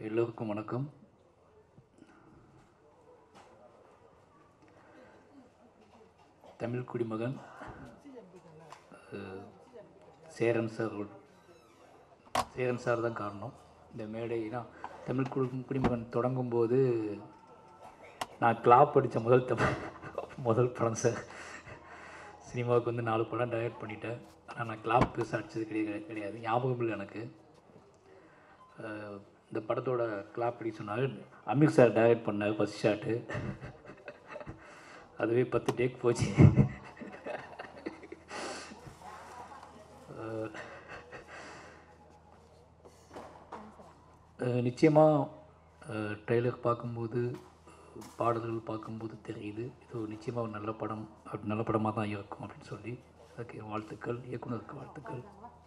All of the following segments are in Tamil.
எல்லோருக்கும் வணக்கம் தமிழ் குடிமகன் அஹ், சேரன் சார் அவர்கள்- சேரன் சார் தான் காரணம் இந்த மேடைனா தமிழ் குடி குடிமகன் தொடங்கும்போது நான் கிளாப் படித்த முதல் தமிழ் முதல் படம் சார் சினிமாவுக்கு வந்து நாலு படம் டைரக்ட் பண்ணிட்டேன் ஆனால் நான் கிளாப் பெருசாக அடித்தது கிடையாது கிடையாது ஞாபகம் இல்லை எனக்கு அஹ், இந்த படத்தோட கிளாப் அடி சொன்னால் அமீர் சார் டைரக்ட் பண்ணார் ஃபஸ்ட் ஷாட்டு அதுவே பத்து டேக் போச்சு நிச்சயமாக ட்ரெய்லர் பார்க்கும்போது பாடல்கள் பார்க்கும்போது தெரியுது இது நிச்சயமாக ஒரு நல்ல படம் அப்படி நல்ல படமாக தான் இருக்கும் அப்படின்னு சொல்லி அதுக்கு என் வாழ்த்துக்கள் இயக்குனருக்கு வாழ்த்துக்கள்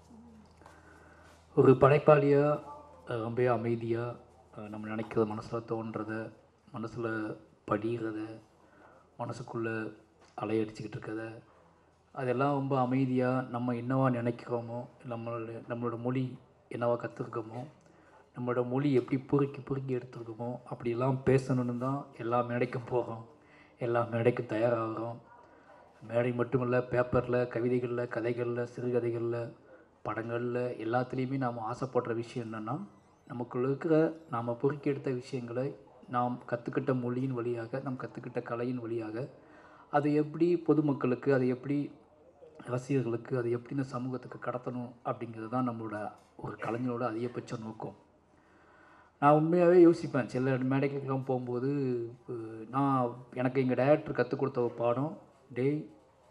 ஒரு படைப்பாளியாக ரொம்ப அமைதியாக நம்ம நினைக்கிற மனசில் தோன்றத மனசில் படிகிறத மனசுக்குள்ளே அலையடிச்சுக்கிட்டு இருக்கத அதெல்லாம் ரொம்ப அமைதியாக நம்ம என்னவா நினைக்கிறோமோ நம்மளோட நம்மளோட மொழி என்னவா கற்றுருக்கோமோ நம்மளோட மொழி எப்படி புறுக்கி புறுக்கி எடுத்துருக்கோமோ அப்படிலாம் பேசணுன்னு தான் எல்லா மேடைக்கும் போகிறோம் எல்லா மேடைக்கும் தயாராகிறோம் மேடை மட்டுமல்ல பேப்பரில் கவிதைகளில் கதைகளில் சிறுகதைகளில் படங்களில் எல்லாத்துலேயுமே நாம் ஆசைப்படுற விஷயம் என்னென்னா நமக்குள்ள இருக்கிற நாம் பொறுக்கி எடுத்த விஷயங்களை நாம் கற்றுக்கிட்ட மொழியின் வழியாக நாம் கற்றுக்கிட்ட கலையின் வழியாக அதை எப்படி பொதுமக்களுக்கு அதை எப்படி ரசிகர்களுக்கு அதை எப்படி இந்த சமூகத்துக்கு கடத்தணும் அப்படிங்கிறது தான் நம்மளோட ஒரு கலைஞரோட அதிகபட்ச நோக்கம் நான் உண்மையாகவே யோசிப்பேன் சில மேடைகளுக்கெல்லாம் போகும்போது அஹ், நான் எனக்கு எங்கள் டைரக்டர் கற்றுக் கொடுத்த ஒரு பாடம் டேய்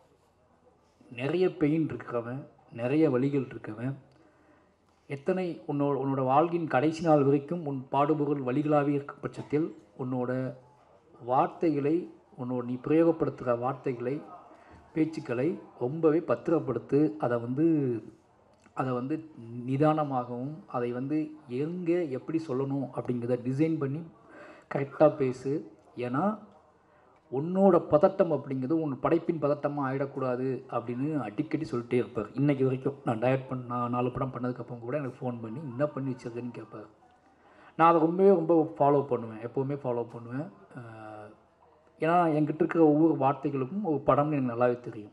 நிறைய பெயின் இருக்கிறவன் நிறைய வழிகள் இருக்கவன் எத்தனை உன்னோட உன்னோட வாழ்வின் கடைசி நாள் வரைக்கும் உன் பாடுபொருள் வழிகளாகவே இருக்கும் பட்சத்தில் உன்னோட வார்த்தைகளை உன்னோட நீ பிரயோகப்படுத்துகிற வார்த்தைகளை பேச்சுக்களை ரொம்பவே பத்திரப்படுத்து அதை வந்து அதை வந்து நிதானமாகவும் அதை வந்து எங்கே எப்படி சொல்லணும் அப்படிங்கிறத டிசைன் பண்ணி கரெக்டாக பேசு ஏன்னா உன்னோட பதட்டம் அப்படிங்கிறது உன் படைப்பின் பதட்டமாக ஆகிடக்கூடாது அப்படின்னு அடிக்கடி சொல்லிட்டே இருப்பார் இன்னைக்கு வரைக்கும் நான் டயட் பண்ண நான் நாலு படம் பண்ணதுக்கப்புறம் கூட எனக்கு ஃபோன் பண்ணி என்ன பண்ணி வச்சிருக்கேன்னு கேட்பார் நான் அதை ரொம்பவே ரொம்ப ஃபாலோ பண்ணுவேன் எப்போவுமே ஃபாலோ பண்ணுவேன் அஹ் ஏன்னா என்கிட்ட இருக்கிற ஒவ்வொரு வார்த்தைகளுக்கும் ஒரு படம்னு எனக்கு நல்லாவே தெரியும்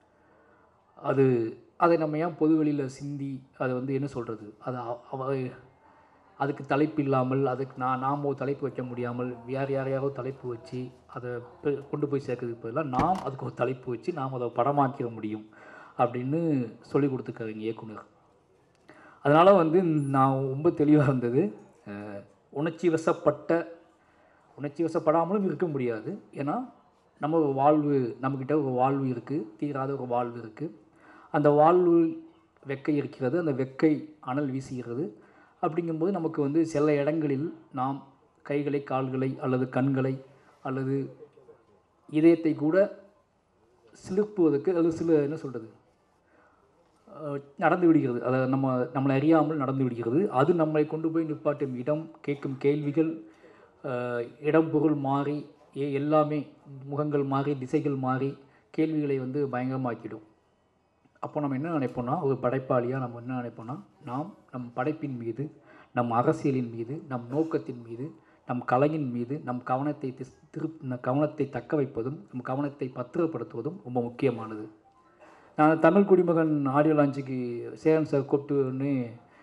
அது அதை நம்ம ஏன் பொது வெளியில் சிந்தி அதை வந்து என்ன சொல்கிறது அது அவ- அவ அதுக்கு தலைப்பு இல்லாமல் அதுக்கு நான் நாம் ஒரு தலைப்பு வைக்க முடியாமல் வேறு யாரையாவது தலைப்பு வச்சு அதை பெ- கொண்டு போய் சேர்க்கறதுக்கு பதிலாக நாம் அதுக்கு ஒரு தலைப்பு வச்சு நாம் அதை படமாக்கிட முடியும் அப்படின்னு சொல்லி கொடுத்துருக்காருங்க இயக்குனர் அதனால் வந்து நான் ரொம்ப தெளிவாக இருந்தது அஹ், உணர்ச்சி வசப்பட்ட உணர்ச்சி வசப்படாமலும் இருக்க முடியாது ஏன்னா நம்ம ஒரு வாழ்வு நம்மக்கிட்ட ஒரு வாழ்வு இருக்குது தீராத ஒரு வாழ்வு இருக்குது அந்த வாழ்வு வெக்கை இருக்கிறது அந்த வெக்கை அனல் வீசுகிறது அப்படிங்கும்போது நமக்கு வந்து சில இடங்களில் நாம் கைகளை கால்களை அல்லது கண்களை அல்லது இதயத்தை கூட சிலுப்புவதற்கு அல்லது சில என்ன சொல்கிறது அஹ் நடந்து விடுகிறது அதை நம்ம நம்மளை அறியாமல் நடந்து விடுகிறது அது நம்மை கொண்டு போய் நிப்பாட்டும் இடம் கேட்கும் கேள்விகள் அஹ் இடம் பொருள் மாறி எ எல்லாமே முகங்கள் மாறி திசைகள் மாறி கேள்விகளை வந்து பயங்கரமாக்கிடும் அப்போ நம்ம என்ன நினைப்போம்னா ஒரு படைப்பாளியாக நம்ம என்ன நினைப்போம்னா நாம் நம் படைப்பின் மீது நம் அரசியலின் மீது நம் நோக்கத்தின் மீது நம் கலையின் மீது நம் கவனத்தை திஸ் திரு நம் கவனத்தை தக்க வைப்பதும் நம் கவனத்தை பத்திரப்படுத்துவதும் ரொம்ப முக்கியமானது நான் தமிழ் குடிமகன் ஆடியோ லான்ச்சுக்கு சேரன் சார் கூப்பிட்டுன்னு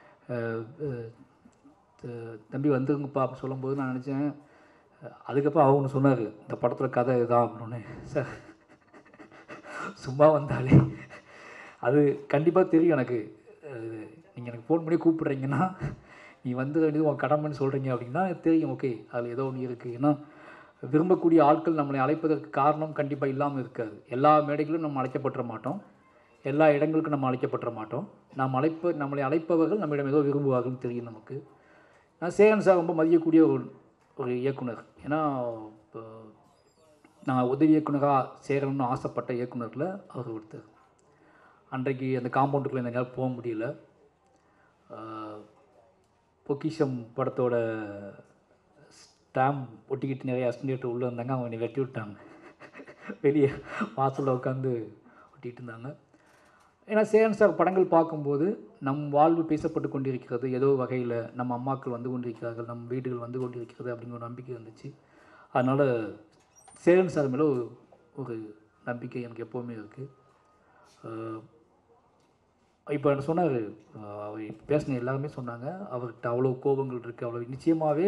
தம்பி வந்துருங்கப்பா அப்படி சொல்லும்போது நான் நினச்சேன் அதுக்கப்புறம் அவங்க ஒன்று சொன்னார் இந்த படத்தில் கதை இதுதான் அப்படின்னு சார் சும்மா வந்தாலே அது கண்டிப்பாக தெரியும் எனக்கு நீங்கள் எனக்கு ஃபோன் பண்ணி கூப்பிடுறீங்கன்னா நீ வந்து வேண்டியது உன் கடமைன்னு சொல்கிறீங்க அப்படின்னா தெரியும் ஓகே அதில் ஏதோ ஒன்று இருக்குது ஏன்னா விரும்பக்கூடிய ஆட்கள் நம்மளை அழைப்பதற்கு காரணம் கண்டிப்பாக இல்லாமல் இருக்காது எல்லா மேடைகளும் நம்ம அழைக்கப்பட்டுற மாட்டோம் எல்லா இடங்களுக்கும் நம்ம அழைக்கப்பட்டுற மாட்டோம் நாம் அழைப்ப நம்மளை அழைப்பவர்கள் நம்மிடம் ஏதோ விரும்புவார்கள்னு தெரியும் நமக்கு நான் சேகன் சார் ரொம்ப மதிக்கக்கூடிய ஒரு ஒரு இயக்குனர் ஏன்னா இப்போ நான் உதவி இயக்குனராக சேரணும்னு ஆசைப்பட்ட இயக்குனரில் அவர் ஒருத்தர் அன்றைக்கு அந்த காம்பவுண்டுக்குள்ளே என்னால் போக முடியல ஆஹ், பொக்கிஷம் படத்தோட ஸ்டாம்ப் ஒட்டிக்கிட்டு நிறைய அஸ்டேட் உள்ளே இருந்தாங்க அவங்க என்னை வெட்டி விட்டாங்க வெளியே வாசலில் உட்காந்து ஒட்டிகிட்டு இருந்தாங்க ஏன்னா சேரன் சார் படங்கள் பார்க்கும்போது நம் வாழ்வு பேசப்பட்டு கொண்டிருக்கிறது ஏதோ வகையில் நம்ம அம்மாக்கள் வந்து கொண்டிருக்கிறார்கள் நம் வீடுகள் வந்து கொண்டிருக்கிறது அப்படிங்கிற ஒரு நம்பிக்கை இருந்துச்சு அதனால் சேரன் சார் மேலே ஒரு ஒரு நம்பிக்கை எனக்கு எப்போவுமே இருக்குது இப்போ என்ன சொன்னார் அவர் பேசின எல்லாருமே சொன்னாங்க அவர்கிட்ட அவ்வளோ கோபங்கள் இருக்குது அவ்வளோ நிச்சயமாகவே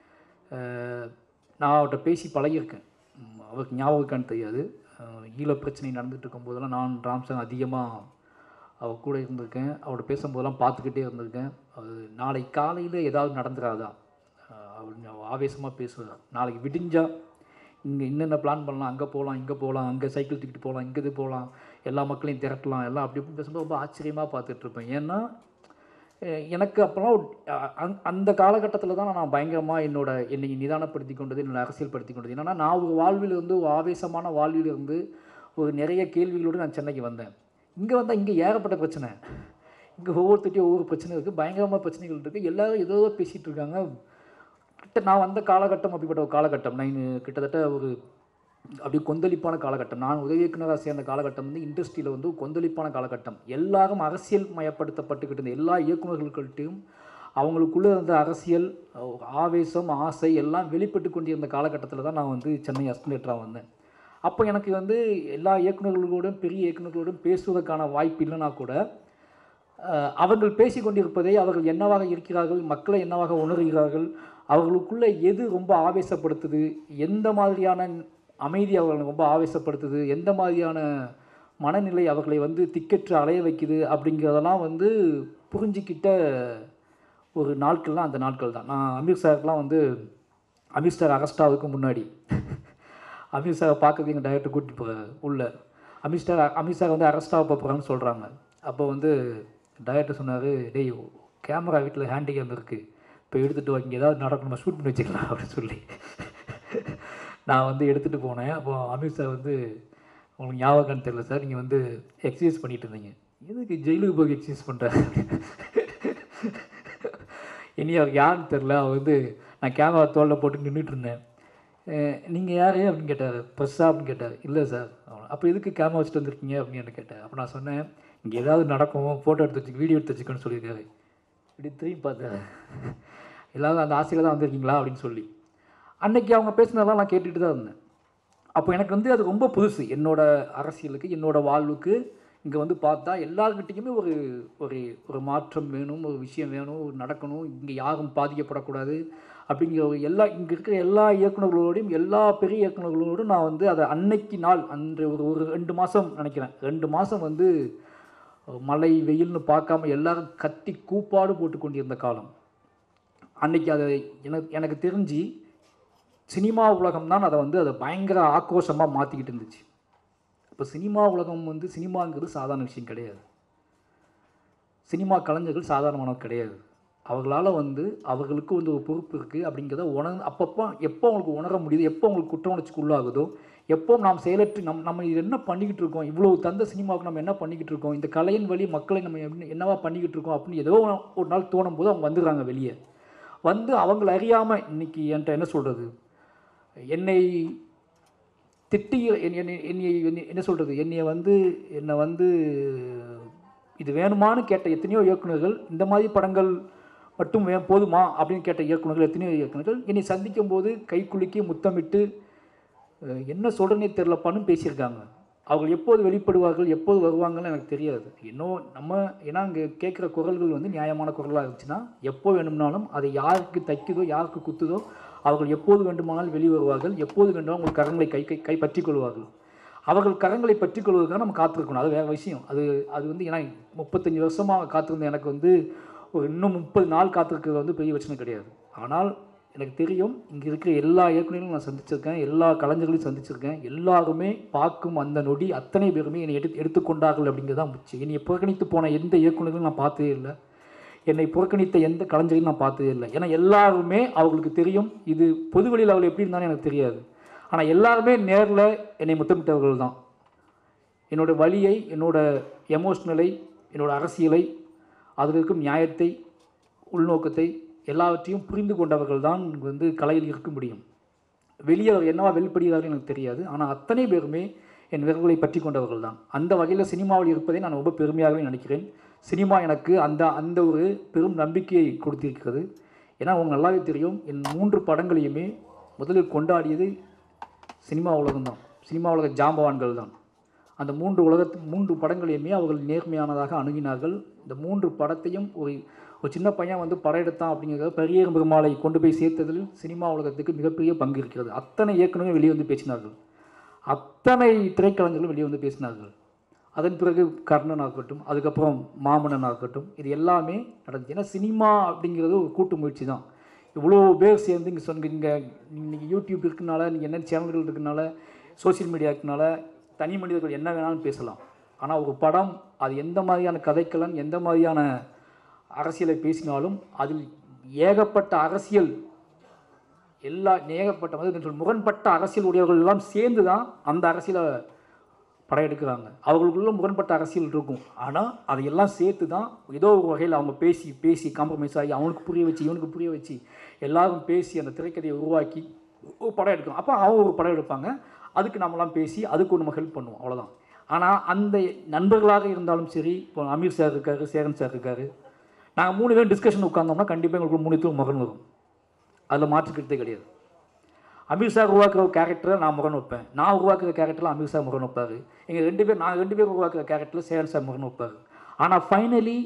நான் அவர்கிட்ட பேசி பழகியிருக்கேன் ம், அவருக்கு ஞாபகம் இருக்கான்னு தெரியாது அஹ், ஈழ பிரச்சனை நடந்துட்டு இருக்கும்போதெல்லாம் நான் ராம்சன் அதிகமாக அவர் கூட இருந்திருக்கேன் அவரோட பேசும்போதெல்லாம் பார்த்துக்கிட்டே இருந்திருக்கேன் அது நாளை காலையில் ஏதாவது நடந்துடாதா அஹ், அவர் ஆவேசமாக பேசுவார் நாளைக்கு விடிஞ்சா இங்கே என்னென்ன பிளான் பண்ணலாம் அங்கே போகலாம் இங்கே போகலாம் அங்கே சைக்கிள் தூக்கிட்டு போகலாம் இங்கே இது போகலாம் எல்லா மக்களையும் திரட்டலாம் எல்லாம் அப்படி இப்படி பேசும்போது ரொம்ப ஆச்சரியமாக பார்த்துட்டு இருப்பேன் ஏன்னா அஹ் எனக்கு அப்போலாம் ஒரு- அ- அந்- அந்த காலகட்டத்தில் தான் நான் பயங்கரமாக என்னோட என்னை நிதானப்படுத்தி கொண்டது என்னோட அரசியல்படுத்தி கொண்டது என்னன்னா நான் ஒரு வாழ்வில் இருந்து ஒரு ஆவேசமான வாழ்வில் இருந்து ஒரு நிறைய கேள்விகளோடு நான் சென்னைக்கு வந்தேன் இங்கே வந்தால் இங்கே ஏகப்பட்ட பிரச்சனை இங்கே ஒவ்வொருத்தட்டையும் ஒவ்வொரு பிரச்சனை இருக்குது பயங்கரமாக பிரச்சனைகள் இருக்குது எல்லாரும் ஏதோ ஏதோ பேசிகிட்டு இருக்காங்க கிட்ட நான் வந்த காலகட்டம் அப்படிப்பட்ட ஒரு காலகட்டம் நான் கிட்டத்தட்ட ஒரு அப்படி கொந்தளிப்பான காலகட்டம் நான் உதவி இயக்குனராக சேர்ந்த காலகட்டம் வந்து இண்டஸ்ட்ரியில் வந்து ஒரு கொந்தளிப்பான காலகட்டம் எல்லாரும் அரசியல் மயப்படுத்தப்பட்டுக்கிட்டு இருந்த எல்லா இயக்குநர்கள்கிட்டையும் அவங்களுக்குள்ளே இருந்த அரசியல் அஹ், ஆவேசம் ஆசை எல்லாம் வெளிப்பட்டு கொண்டிருந்த காலகட்டத்தில் தான் நான் வந்து சென்னை அஸ்டிலேட்டராக வந்தேன் அப்போ எனக்கு வந்து எல்லா இயக்குநர்களோடும் பெரிய இயக்குநர்களோடும் பேசுவதற்கான வாய்ப்பு இல்லைனா கூட அஹ், அவர்கள் பேசிக் கொண்டிருப்பதை அவர்கள் என்னவாக இருக்கிறார்கள் மக்களை என்னவாக உணர்கிறார்கள் அவர்களுக்குள்ள எது ரொம்ப ஆவேசப்படுத்துது எந்த மாதிரியான அமைதி அவர்களை ரொம்ப ஆவேசப்படுத்துது எந்த மாதிரியான மனநிலை அவர்களை வந்து திக்கற்று அலைய வைக்குது அப்படிங்கிறதெல்லாம் வந்து புரிஞ்சிக்கிட்ட ஒரு நாட்கள்லாம் அந்த நாட்கள் தான் நான் அமீர் சாருக்கெலாம் வந்து அமீர் சார் அரெஸ்ட் ஆகிறதுக்கு முன்னாடி அமீர் சாரை பார்க்கறதுக்கு எங்கள் டைரக்டர் கூட்டிட்டு போக உள்ள அமீர் சார் அமீர் சார் வந்து அரெஸ்ட் ஆக போகிறான்னு சொல்கிறாங்க அப்போ வந்து டைரக்டர் சொன்னார் டேய் கேமரா வீட்டில் ஹேண்டி கேம் இருக்குது இப்போ எடுத்துகிட்டு வா இங்கே ஏதாவது நடக்கணுமா ஷூட் பண்ணி வச்சுக்கலாம் அப்படின்னு சொல்லி நான் வந்து எடுத்துகிட்டு போனேன் அப்போ அமீர் சார் வந்து உங்களுக்கு ஞாபகம்னு தெரியல சார் நீங்கள் வந்து எக்ஸசைஸ் பண்ணிட்டு இருந்தீங்க எதுக்கு ஜெயிலுக்கு போய் எக்ஸசைஸ் பண்ணுறேன் இனி அவர் யாருன்னு தெரில அவர் வந்து நான் கேமரா தோளில் போட்டு நின்றுட்டு இருந்தேன் நீங்கள் யார் அப்படின்னு கேட்டார் ப்ரெஸ்ஸா அப்படின்னு கேட்டார் இல்லை சார் அப்போ எதுக்கு கேமரா வச்சுட்டு வந்திருக்கீங்க அப்படின்னு என்ன கேட்டேன் அப்போ நான் சொன்னேன் இங்கே ஏதாவது நடக்கும் ஃபோட்டோ எடுத்து வச்சு வீடியோ எடுத்து வச்சுக்கோன்னு சொல்லியிருக்காரு இப்படி திரும்பி பார்த்தேன் எல்லாரும் அந்த ஆசையில் தான் வந்திருக்கீங்களா அப்படின்னு சொல்லி அன்னைக்கு அவங்க பேசுனதெல்லாம் நான் கேட்டுட்டு தான் இருந்தேன் அப்போ எனக்கு வந்து அது ரொம்ப புதுசு என்னோட அரசியலுக்கு என்னோட வாழ்வுக்கு இங்கே வந்து பார்த்தா எல்லாருக்கிட்டேயுமே ஒரு ஒரு ஒரு மாற்றம் வேணும் ஒரு விஷயம் வேணும் ஒரு நடக்கணும் இங்கே யாரும் பாதிக்கப்படக்கூடாது அப்படிங்கிற ஒரு எல்லா இங்கே இருக்கிற எல்லா இயக்குநர்களோடையும் எல்லா பெரிய இயக்குநர்களோடும் நான் வந்து அதை அன்னைக்கு நாள் அன்று ஒரு ஒரு ரெண்டு மாதம் நினைக்கிறேன் ரெண்டு மாதம் வந்து மழை வெயில்னு பார்க்காம எல்லாரும் கத்தி கூப்பாடு போட்டு கொண்டிருந்த காலம் அன்னைக்கு அதை எனக்கு எனக்கு தெரிஞ்சு சினிமா உலகம் தான் அதை வந்து அதை பயங்கர ஆக்ரோஷமாக மாற்றிக்கிட்டு இருந்துச்சு இப்போ சினிமா உலகம் வந்து சினிமாங்கிறது சாதாரண விஷயம் கிடையாது சினிமா கலைஞர்கள் சாதாரணமானவர் கிடையாது அவர்களால் வந்து அவர்களுக்கு வந்து ஒரு பொறுப்பு இருக்குது அப்படிங்கிறத உணர் அப்பப்போ எப்போ அவங்களுக்கு உணர முடியுது எப்போ அவங்களுக்கு குற்ற உணர்ச்சிக்கு உள்ளாகுதோ எப்போ நாம் செயலற்று நம் நம்ம இது என்ன பண்ணிக்கிட்டு இருக்கோம் இவ்வளோ தந்த சினிமாவுக்கு நம்ம என்ன பண்ணிக்கிட்டு இருக்கோம் இந்த கலையின் வழி மக்களை நம்ம என்ன- என்னவா பண்ணிக்கிட்டு இருக்கோம் அப்படின்னு ஏதோ ஒரு நாள் தோணும் போது அவங்க வந்துடுறாங்க வெளியே வந்து அவங்கள அறியாமல் இன்னைக்கு என்கிட்ட என்ன சொல்கிறது என்னை திட்டி என்னை என்னை- என்னை என்னை- என்ன சொல்கிறது என்னைய வந்து என்னை வந்து இது வேணுமான்னு கேட்ட எத்தனையோ இயக்குனர்கள் இந்த மாதிரி படங்கள் மட்டும் வே போதுமா அப்படின்னு கேட்ட இயக்குனர்கள் எத்தனையோ இயக்குனர்கள் என்னை சந்திக்கும் போது கை குலுக்கி முத்தமிட்டு அஹ், என்ன சொல்கிறனே தெரிலப்பான்னு பேசியிருக்காங்க அவங்க எப்போது வெளிப்படுவார்கள் எப்போது வருவாங்கன்னு எனக்கு தெரியாது இன்னும் நம்ம ஏன்னா அங்கே கேட்குற குரல்கள் வந்து நியாயமான குரலாக இருந்துச்சுன்னா எப்போ வேணும்னாலும் அதை யாருக்கு தைக்குதோ யாருக்கு குத்துதோ அவர்கள் எப்போது வேண்டுமானாலும் வெளியே வருவார்கள் எப்போது வேண்டுமானாலும் உங்கள் கரங்களை கை கை கை பற்றிக் கொள்வார்கள் அவர்கள் கரங்களை பற்றிக் கொள்வதற்காக நம்ம காத்திருக்கணும் அது வேறு விஷயம் அது அது வந்து ஏன்னா முப்பத்தஞ்சு வருஷமாக காத்திருந்த எனக்கு வந்து ஒரு இன்னும் முப்பது நாள் காத்திருக்கிறது வந்து பெரிய பிரச்சனை கிடையாது ஆனால் எனக்கு தெரியும் இங்கே இருக்கிற எல்லா இயக்குநர்களும் நான் சந்திச்சிருக்கேன் எல்லா கலைஞர்களையும் சந்திச்சிருக்கேன் எல்லாருமே பார்க்கும் அந்த நொடி அத்தனை பேருமே என்னை எடுத்து எடுத்துக்கொண்டார்கள் அப்படிங்கிறது தான் முச்சு என்னை புறக்கணித்து போன எந்த இயக்குநர்களும் நான் பார்த்ததே இல்லை என்னை புறக்கணித்த எந்த கலைஞரையும் நான் பார்த்ததே இல்லை ஏன்னா எல்லாருமே அவங்களுக்கு தெரியும் இது பொதுவெளியில் அவள் எப்படி இருந்தாலும் எனக்கு தெரியாது ஆனால் எல்லாருமே நேரில் என்னை முத்தமிட்டவர்கள் தான் என்னோட வலியை என்னோட எமோஷ்னலை என்னோட அரசியலை அதில் இருக்கும் நியாயத்தை உள்நோக்கத்தை எல்லாவற்றையும் புரிந்து கொண்டவர்கள் தான் வந்து கலையில் இருக்க முடியும் வெளியே அவர் என்னவா வெளிப்படுகிறார்கள் எனக்கு தெரியாது ஆனால் அத்தனை பேருமே என் விரல்களை பற்றி கொண்டவர்கள் தான் அந்த வகையில் சினிமாவில் இருப்பதை நான் ரொம்ப பெருமையாகவே நினைக்கிறேன் சினிமா எனக்கு அந்த அந்த ஒரு பெரும் நம்பிக்கையை கொடுத்திருக்கிறது ஏன்னா உங்களுக்கு நல்லாவே தெரியும் என் மூன்று படங்களையுமே முதலில் கொண்டாடியது சினிமா உலகம் தான் சினிமா உலக ஜாம்பவான்கள் தான் அந்த மூன்று உலகத்து மூன்று படங்களையுமே அவர்கள் நேர்மையானதாக அணுகினார்கள் இந்த மூன்று படத்தையும் ஒரு ஒரு சின்ன பையன் வந்து படம் எடுத்தான் அப்படிங்கிறத பெரிய பெருமாளை கொண்டு போய் சேர்த்ததில் சினிமா உலகத்துக்கு மிகப்பெரிய பங்கு இருக்கிறது அத்தனை இயக்குனரும் வெளியே வந்து பேசினார்கள் அத்தனை திரைக்கலைஞர்களும் வெளியே வந்து பேசினார்கள் அதன் பிறகு கர்ணன் ஆகட்டும் அதுக்கப்புறம் மாமன்னன் ஆகட்டும் இது எல்லாமே நடந்துச்சு ஏன்னா சினிமா அப்படிங்கிறது ஒரு கூட்டு முயற்சி தான் இவ்வளோ பேர் சேர்ந்து இங்கே சொன்ன இங்கே இன்றைக்கி யூடியூப் இருக்கனால நீங்கள் என்ன சேனல்கள் இருக்கனால சோஷியல் மீடியா இருக்கனால தனி மனிதர்கள் என்ன வேணாலும் பேசலாம் ஆனால் ஒரு படம் அது எந்த மாதிரியான கதைக்களன் எந்த மாதிரியான அரசியலை பேசினாலும் அதில் ஏகப்பட்ட அரசியல் எல்லா ஏகப்பட்ட வந்து என்ன சொல்றது, முரண்பட்ட அரசியல் உடையவர்கள் எல்லாம் சேர்ந்து தான் அந்த அரசியலை படம் எடுக்கிறாங்க அவங்களுக்குள்ள முரண்பட்ட அரசியல் இருக்கும் ஆனால் அதையெல்லாம் சேர்த்து தான் ஏதோ ஒரு வகையில் அவங்க பேசி பேசி காம்ப்ரமைஸ் ஆகி அவனுக்கு புரிய வச்சு இவனுக்கு புரிய வச்சு எல்லாரும் பேசி அந்த திரைக்கதையை உருவாக்கி ஒரு படம் எடுக்கும் அப்போ அவங்க ஒரு படம் எடுப்பாங்க அதுக்கு நம்மலாம் பேசி அதுக்கு நம்ம ஹெல்ப் பண்ணுவோம் அவ்வளோதான் ஆனால் அந்த நண்பர்களாக இருந்தாலும் சரி இப்போ அமீர் சார் இருக்காரு சேகன் சார் இருக்காரு நாங்கள் மூணு பேரும் டிஸ்கஷன் உட்காந்தோம்னா கண்டிப்பாக எங்களுக்கு மூணு பேரும் மகன் வரும் அதில் மாற்றுக்கிறதே கிடையாது அமீர் சார் உருவாக்குற ஒரு கேரக்டரை நான் முகன் வைப்பேன் நான் உருவாக்குற கேரக்டரில் அமீர் சார் முகன் வைப்பார் எங்கள் ரெண்டு பேர் நான் ரெண்டு பேர் உருவாக்குற கேரக்டரில் சேகன் சார் முகன் வைப்பார் ஆனால் ஃபைனலி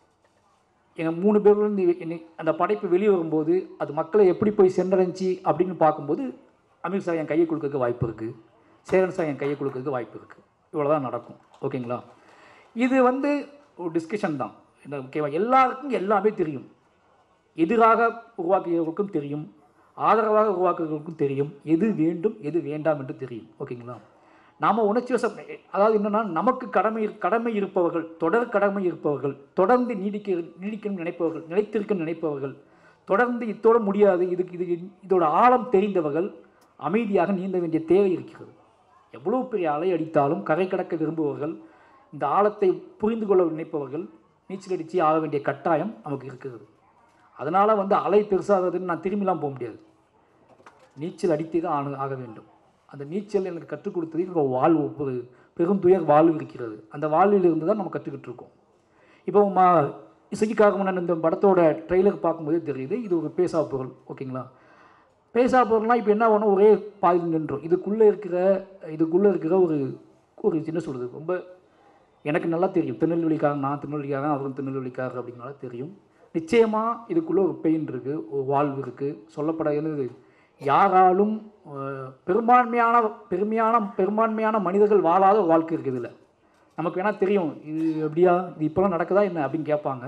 எங்கள் மூணு பேர்லேருந்து இன்னைக்கு அந்த படைப்பு வெளியே வரும்போது அது மக்களை எப்படி போய் சென்றடைஞ்சி அப்படின்னு பார்க்கும்போது அமீர் சார் என் கையை கொடுக்கறதுக்கு வாய்ப்பு இருக்குது சேகன் சார் என் கையை கொடுக்கறதுக்கு வாய்ப்பு இருக்குது இவ்வளோ தான் நடக்கும் ஓகேங்களா இது வந்து ஒரு டிஸ்கஷன் தான் இந்த ஓகேவா எல்லாருக்கும் எல்லாமே தெரியும் எதிராக உருவாக்கியவர்களுக்கும் தெரியும் ஆதரவாக உருவாக்குறவர்களுக்கும் தெரியும் எது வேண்டும் எது வேண்டாம் என்று தெரியும் ஓகேங்களா நாம் உணர்ச்சி வசம் அதாவது என்னென்னா நமக்கு கடமை கடமை இருப்பவர்கள் தொடர் கடமை இருப்பவர்கள் தொடர்ந்து நீடிக்க நீடிக்கணும் நினைப்பவர்கள் நிலைத்திருக்க நினைப்பவர்கள் தொடர்ந்து இத்தோட முடியாது இதுக்கு இது இதோட ஆழம் தெரிந்தவர்கள் அமைதியாக நீந்த வேண்டிய தேவை இருக்கிறது எவ்வளோ பெரிய அலை அடித்தாலும் கரை கடக்க விரும்புபவர்கள் இந்த ஆழத்தை புரிந்து கொள்ள நினைப்பவர்கள் நீச்சல் அடித்து ஆக வேண்டிய கட்டாயம் நமக்கு இருக்கிறது அதனால் வந்து அலை பெருசாகிறதுன்னு நான் திரும்பிலாம் போக முடியாது நீச்சல் அடித்தே தான் ஆக ஆக வேண்டும் அந்த நீச்சல் எனக்கு கற்றுக் கொடுத்தது எனக்கு ஒரு வாழ்வு ஒரு பெரும் துயர் வாழ்வு இருக்கிறது அந்த வாழ்வில் இருந்து தான் நம்ம கற்றுக்கிட்டு இருக்கோம் இப்போ மா இசைக்காக முன்னாடி இந்த படத்தோட ட்ரெய்லர் பார்க்கும்போதே தெரியுது இது ஒரு பேசா பொருள் ஓகேங்களா பேசா பொருள்னால் இப்போ என்ன ஆகணும் ஒரே பாதியில் நின்றோம் இதுக்குள்ளே இருக்கிற இதுக்குள்ளே இருக்கிற ஒரு ஒரு என்ன சொல்கிறது ரொம்ப எனக்கு நல்லா தெரியும் திருநெல்வேலிக்காரன் நான் திருநெல்வேலிக்காரன் அவரும் திருநெல்வேலிக்காரர் அப்படின்னால தெரியும் நிச்சயமாக இதுக்குள்ளே ஒரு பெயின் இருக்குது ஒரு வாழ்வு இருக்குது சொல்லப்படாது யாராலும் அஹ், பெரும்பான்மையான பெருமையான பெரும்பான்மையான மனிதர்கள் வாழாத ஒரு வாழ்க்கை இருக்குது இதில் நமக்கு வேணால் தெரியும் இது எப்படியா இது இப்போலாம் நடக்குதா என்ன அப்படின்னு கேட்பாங்க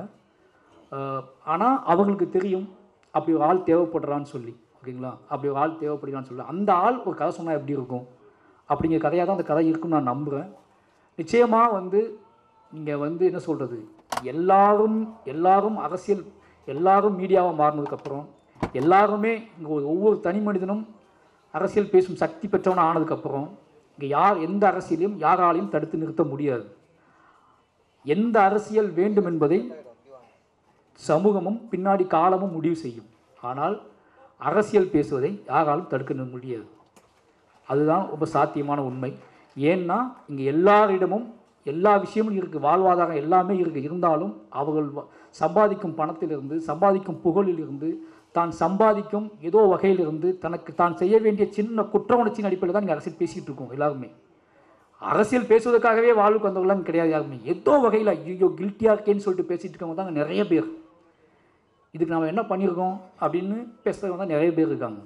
ஆனால் அவங்களுக்கு தெரியும் அப்படி ஒரு ஆள் தேவைப்படுறான்னு சொல்லி ஓகேங்களா அப்படி ஒரு ஆள் தேவைப்படுறான்னு சொல்லி அந்த ஆள் ஒரு கதை சொன்னால் எப்படி இருக்கும் அப்படிங்கிற கதையாக தான் அந்த கதை இருக்குன்னு நான் நம்புகிறேன் நிச்சயமாக வந்து நீங்கள் வந்து என்ன சொல்கிறது எல்லாரும் எல்லாரும் அரசியல் எல்லாரும் மீடியாவாக மாறினதுக்கப்புறம் எல்லாருமே இங்கே ஒவ்வொரு தனி மனிதனும் அரசியல் பேசும் சக்தி பெற்றவன் ஆனதுக்கப்புறம் இங்கே யார் எந்த அரசியலையும் யாராலையும் தடுத்து நிறுத்த முடியாது எந்த அரசியல் வேண்டும் என்பதை சமூகமும் பின்னாடி காலமும் முடிவு செய்யும் ஆனால் அரசியல் பேசுவதை யாராலும் தடுக்க முடியாது அதுதான் ரொம்ப சாத்தியமான உண்மை ஏன்னா இங்கே எல்லாரிடமும் எல்லா விஷயமும் இருக்குது வாழ்வாதாரம் எல்லாமே இருக்குது இருந்தாலும் அவர்கள் வ- சம்பாதிக்கும் பணத்திலிருந்து சம்பாதிக்கும் புகழிலிருந்து தான் சம்பாதிக்கும் ஏதோ வகையிலிருந்து தனக்கு தான் செய்ய வேண்டிய சின்ன குற்ற உணர்ச்சியின் அடிப்படையில் தான் இங்கே அரசியல் பேசிகிட்டு இருக்கோம் எல்லாருமே அரசியல் பேசுவதற்காகவே வாழ்வுக்கு வந்தவங்களாம் கிடையாது யாருமே ஏதோ வகையில் ஐயோ கில்ட்டியாக இருக்கேன்னு சொல்லிட்டு பேசிட்டு இருக்கவங்க தான் நிறைய பேர் இதுக்கு நம்ம என்ன பண்ணியிருக்கோம் அப்படின்னு பேசுகிறவங்க தான் நிறைய பேர் இருக்காங்க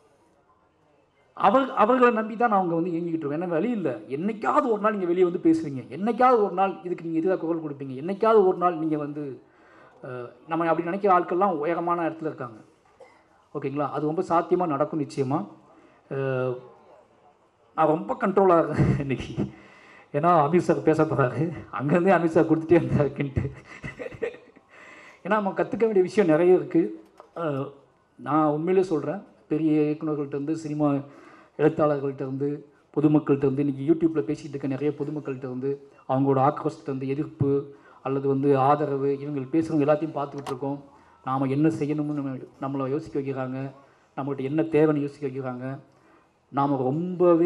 அவர் அவர்களை நம்பி தான் அவங்க வந்து இயங்கிக்கிட்டு இருக்கோம் என்ன வழி இல்லை என்னைக்காவது ஒரு நாள் நீங்கள் வெளியே வந்து பேசுவீங்க என்னைக்காவது ஒரு நாள் இதுக்கு நீங்கள் எதிராக குரல் கொடுப்பீங்க என்னைக்காவது ஒரு நாள் நீங்கள் வந்து அஹ், நம்ம அப்படி நினைக்கிற ஆட்கள்லாம் உயரமான இடத்துல இருக்காங்க ஓகேங்களா அது ரொம்ப சாத்தியமாக நடக்கும் நிச்சயமாக நான் ரொம்ப கண்ட்ரோலாக இருக்கேன் இன்னைக்கு ஏன்னா அமித் சார் பேச போகிறாரு அங்கேருந்தே அமித் சார் கொடுத்துட்டே இருந்தாருக்குன்ட்டு ஏன்னா நம்ம கற்றுக்க வேண்டிய விஷயம் நிறைய இருக்குது நான் உண்மையிலே சொல்கிறேன் பெரிய இயக்குநர்கள்ட்ட இருந்து சினிமா எழுத்தாளர்கள்ட்ட இருந்து பொதுமக்கள்கிட்ட இருந்து இன்றைக்கி யூடியூப்பில் பேசிகிட்டு இருக்க நிறைய பொதுமக்கள்கிட்ட இருந்து அவங்களோட ஆக்ரோஷத்தை இருந்து எதிர்ப்பு அல்லது வந்து ஆதரவு இவங்க பேசுகிறவங்க எல்லாத்தையும் பார்த்துக்கிட்டு இருக்கோம் நாம் என்ன செய்யணும்னு நம்ம நம்மளை யோசிக்க வைக்கிறாங்க நம்மகிட்ட என்ன தேவைன்னு யோசிக்க வைக்கிறாங்க நாம் ரொம்பவே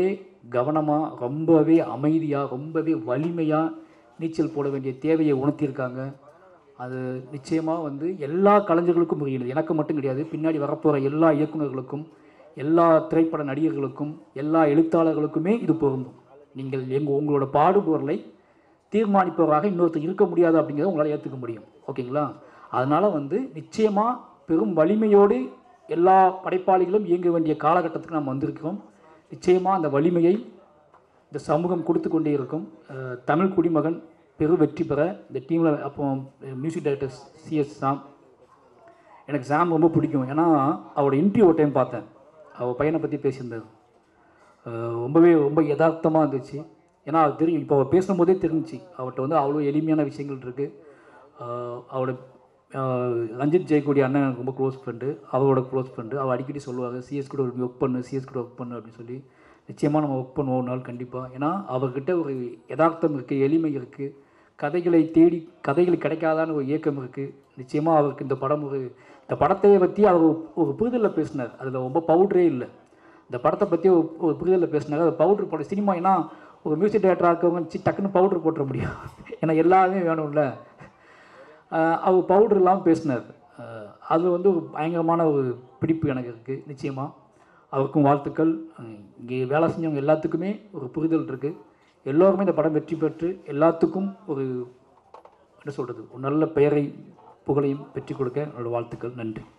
கவனமாக ரொம்பவே அமைதியாக ரொம்பவே வலிமையாக நீச்சல் போட வேண்டிய தேவையை உணர்த்தியிருக்காங்க அது நிச்சயமாக வந்து எல்லா கலைஞர்களுக்கும் புரியுது எனக்கு மட்டும் கிடையாது பின்னாடி வரப்போகிற எல்லா இயக்குநர்களுக்கும் எல்லா திரைப்பட நடிகர்களுக்கும் எல்லா எழுத்தாளர்களுக்குமே இது பொருந்தும் நீங்கள் எங்கள் உங்களோட பாடுபொருளை தீர்மானிப்பவராக இன்னொருத்தர் இருக்க முடியாது அப்படிங்கிறத உங்களால் ஏற்றுக்க முடியும் ஓகேங்களா அதனால் வந்து நிச்சயமாக பெரும் வலிமையோடு எல்லா படைப்பாளிகளும் இயங்க வேண்டிய காலகட்டத்துக்கு நாம் வந்திருக்கிறோம் நிச்சயமாக அந்த வலிமையை இந்த சமூகம் கொடுத்து கொண்டே இருக்கும் அஹ், தமிழ் குடிமகன் பெரு வெற்றி பெற இந்த டீமில் அப்போ மியூசிக் டைரக்டர் சிஎஸ் சாம் எனக்கு சாம் ரொம்ப பிடிக்கும் ஏன்னா அவரோட இன்டர்வியூ ஒரு டைம் பார்த்தேன் அவள் பையனை பற்றி பேசியிருந்தார் அஹ் ரொம்பவே ரொம்ப யதார்த்தமாக இருந்துச்சு ஏன்னா அது தெரியும் இப்போ அவள் பேசும்போதே தெரிஞ்சுச்சு அவர்கிட்ட வந்து அவ்வளோ எளிமையான விஷயங்கள் இருக்குது அவரோட அஹ் ரஞ்சித் ஜெயக்குடி அண்ணன் எனக்கு ரொம்ப க்ளோஸ் ஃப்ரெண்டு அவரோட க்ளோஸ் ஃப்ரெண்டு அவள் அடிக்கடி சொல்லுவாங்க சிஎஸ் கூட ஒர்க் பண்ணு சிஎஸ் கூட ஒர்க் பண்ணு அப்படின்னு சொல்லி நிச்சயமாக நம்ம ஒர்க் பண்ணுவோம் ஒரு நாள் கண்டிப்பாக ஏன்னா அவர்கிட்ட ஒரு யதார்த்தம் இருக்குது எளிமை இருக்குது கதைகளை தேடி கதைகள் கிடைக்காதான்னு ஒரு இயக்கம் இருக்குது நிச்சயமாக அவருக்கு இந்த படம் ஒரு இந்த படத்தையை பற்றி அவர் ஒரு- ஒரு புரிதலில் பேசினார் அதில் ரொம்ப பவுடரே இல்லை இந்த படத்தை பற்றி ஒரு ஒரு புரிதலில் பேசினார் அது பவுட்ரு போட சினிமா ஏன்னா ஒரு மியூசிக் டேரக்டராக இருக்கவங்க சி டக்குன்னு பவுட்ரு போட்டுற முடியும் ஏன்னா எல்லாமே வேணும்ல ஆஹ் அவர் பவுடர் இல்லாமல் பேசினார் ஆஹ் அது வந்து ஒரு பயங்கரமான ஒரு பிடிப்பு எனக்கு இருக்குது நிச்சயமாக அவருக்கும் வாழ்த்துக்கள் ஆஹ் இங்கே வேலை செஞ்சவங்க எல்லாத்துக்குமே ஒரு புரிதல் இருக்குது எல்லோருமே இந்த படம் வெற்றி பெற்று எல்லாத்துக்கும் ஒரு என்ன சொல்கிறது ஒரு நல்ல பெயரை புகழையும் பெற்றுக் கொடுக்க என்னோட வாழ்த்துக்கள் நன்றி